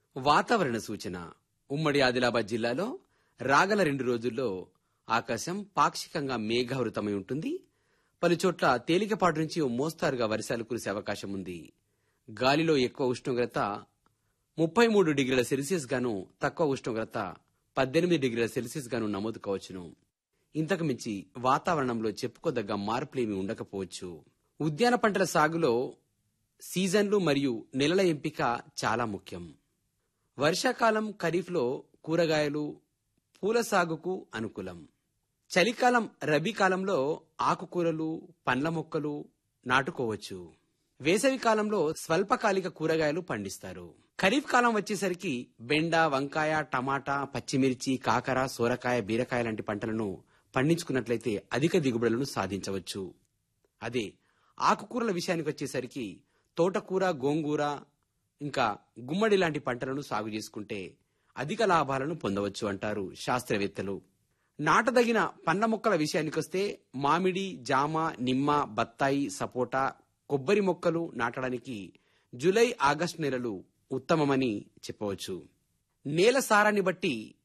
వాతావరణ సూచన ఉమ్మడి ఆదిలాబాద్ జిల్లాలో రాగల రెండు రోజుల్లో ఆకాశం పాక్షికంగా మేఘావృతమై ఉంటుంది పలుచోట్ల తేలికపాటి నుంచి ఓ మోస్తారుగా వర్షాలు కురిసే అవకాశం ఉంది గాలిలో ఎక్కువ ఉష్ణోగ్రత ముప్పై మూడు డిగ్రీల సెల్సియస్ గాను తక్కువ ఉష్ణోగ్రత పద్దెనిమిది డిగ్రీల సెల్సియస్ గాను నమోదు కావచ్చును ఇంతకు మించి వాతావరణంలో చెప్పుకోదగ్గ మార్పులేమీ ఉండకపోవచ్చు ఉద్యాన పంటల సాగులో సీజన్లు మరియు నెలల ఎంపిక చాలా ముఖ్యం వర్షాకాలం ఖరీఫ్లో కూరగాయలు పూల సాగుకు అనుకూలం చలికాలం రబీ కాలంలో ఆకుకూరలు పండ్ల మొక్కలు నాటుకోవచ్చు వేసవి కాలంలో స్వల్పకాలిక కూరగాయలు పండిస్తారు ఖరీఫ్ కాలం వచ్చేసరికి బెండ వంకాయ టమాటా పచ్చిమిర్చి కాకర సోరకాయ బీరకాయ లాంటి పంటలను పండించుకున్నట్లయితే అధిక దిగుబడులను సాధించవచ్చు అదే ఆకుకూరల విషయానికి వచ్చేసరికి తోటకూర గోంగూర ఇంకా గుమ్మడి లాంటి పంటలను సాగు చేసుకుంటే అధిక లాభాలను పొందవచ్చు అంటారు శాస్త్రవేత్తలు నాటదగిన పండ్ల మొక్కల విషయానికొస్తే మామిడి జామ నిమ్మ బత్తాయి సపోటా కొబ్బరి మొక్కలు నాటడానికి జూలై ఆగస్టు నెలలు ఉత్తమమని చెప్పవచ్చు నేల సారాన్ని బట్టి